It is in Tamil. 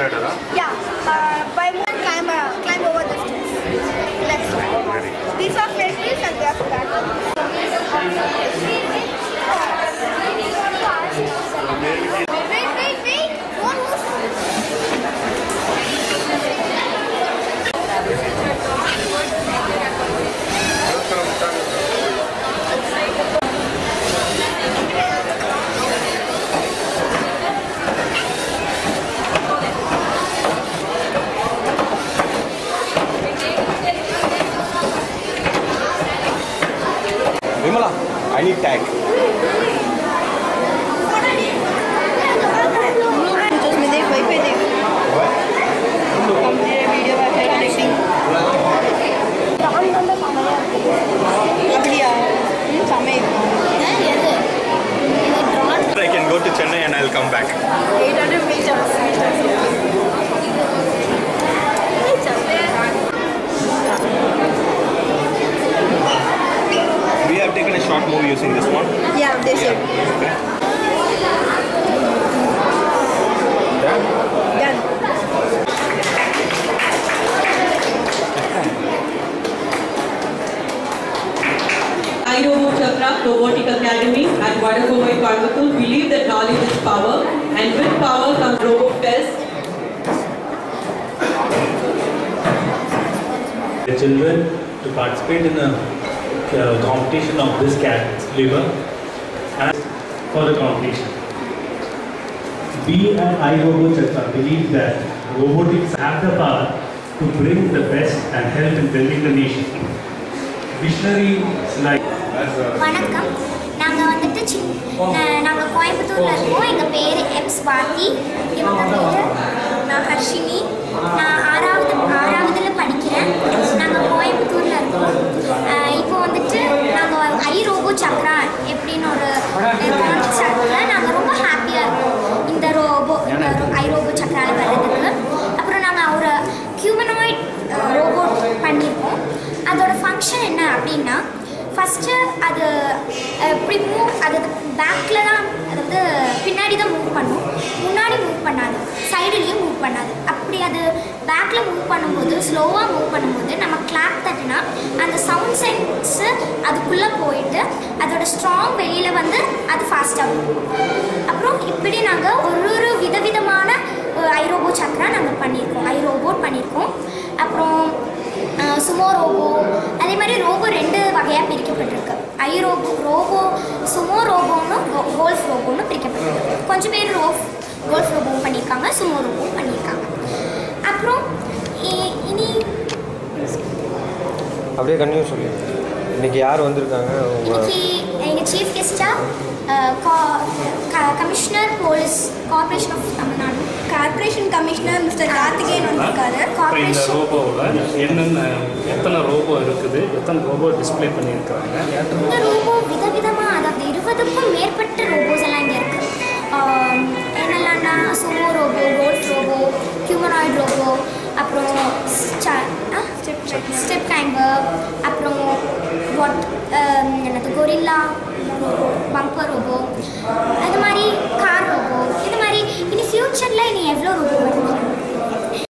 glider, huh? Yeah, uh, by more climb, uh, climb over the stairs. Let's try. These are fake wheels and they are flat Wait, wait, wait. Don't move. Vimala, I need tag. उसमें देख वहीं पे देख कंप्लीट वीडियो वाईफाई कनेक्टिंग அப்படியா ம் சமையல் I can go to Chennai and I'll come back. Eight hundred meters We have taken a short movie using this one. Yeah they said Okay. Done? done iRobo Chakra Robotic Academy at Vadakovai, Coimbatore believe that knowledge is power and with power comes Robo Fest the children to participate in a uh, competition of this caliber and for the competition. We at iRobo Chakra believe that robotics have the power to bring the best and help in building the nation. Visionaries like வணக்கம் நாங்கள் வந்துட்டு சின் நாங்கள் கோயம்புத்தூரில் இருக்கோம் எங்கள் பேர் எம் ஸ்வாதி இவங்க பேர் நான் ஹர்ஷினி நான் ஆறாவது ஆறாவதில் படிக்கிறேன் நாங்கள் கோயம்புத்தூரில் இருக்கோம் அஹ் இப்போ வந்துட்டு நாங்கள் ஐ ரோபோ சக்ரா எப்படின்னு ஒரு கான்டெக்ட் ஸ்டார்ட்டில் நாங்கள் ரொம்ப ஹாப்பியாக இருக்கோம் இந்த ரோபோ இந்த ஐ ரோபோ சக்ராவில் வர்றதுக்கு அப்புறம் நாங்கள் ஒரு ஹியூமனாய்ட் ரோபோட் பண்ணியிருக்கோம் அதோட ஃபங்க்ஷன் என்ன அப்படின்னா ஃபஸ்ட்டு அது அஹ், இப்படி மூவ் அது பேக்கில் தான் அதாவது பின்னாடி தான் மூவ் பண்ணும் முன்னாடி மூவ் பண்ணாது சைடுலேயும் மூவ் பண்ணாது அப்படி அது பேக்கில் மூவ் பண்ணும்போது ஸ்லோவாக மூவ் பண்ணும்போது நம்ம கிளாப் தட்டினா அந்த சவுண்ட் சென்ஸு அதுக்குள்ளே போயிட்டு அதோட ஸ்ட்ராங் வெளியில் வந்து அது ஃபாஸ்ட்டாக வரும் அப்புறம் இப்படி நாங்கள் ஒரு ஒரு விதவிதமான ஐரோபோ சக்ரா நாங்கள் பண்ணியிருக்கோம் ஐரோபோட் பண்ணியிருக்கோம் அப்புறம் சுமோ ரோபோ அதே மாதிரி ரோபோ ரெண்டு வகையாக பிரிக்கப்பட்டிருக்கு ஐ ரோபோ ரோபோ சுமோ ரோபோன்னு கோல்ஃப் ரோபோன்னு பிரிக்கப்பட்டிருக்கு கொஞ்சம் பேர் ரோஃப் கோல்ஃப் ரோபோவும் பண்ணியிருக்காங்க சுமோ ரோபோவும் பண்ணியிருக்காங்க அப்புறம் இ- இனி அப்படியே கண்டினியூ சொல்லி இன்னைக்கு யார் வந்திருக்காங்க உங்க இன்னைக்கு எங்கள் சீஃப் கெஸ்ட்டாக commissioner police corporation of Tamil Nadu corporation commissioner mister Karthikeyan வந்திருக்காரு இப்போ இந்த கார்பரேஷன் ரோபோவில் என்னென்ன எத்தனை ரோபோ இருக்குது எத்தனை ரோபோ டிஸ்ப்ளே பண்ணியிருக்காங்க இந்த ரோபோ விதவிதமாக அதாவது இருபதுக்கும் மேற்பட்ட ரோபோஸ் எல்லாம் இங்கே இருக்குது என்னெல்லாம்னா sumo robot golf robot humanoid robot அப்புறம் ஸ்டெப் கிளைம்பர் அப்புறம் வாட் என்னது கொரில்லா ரோபோ பம்பர் ரோபோ அது மாதிரி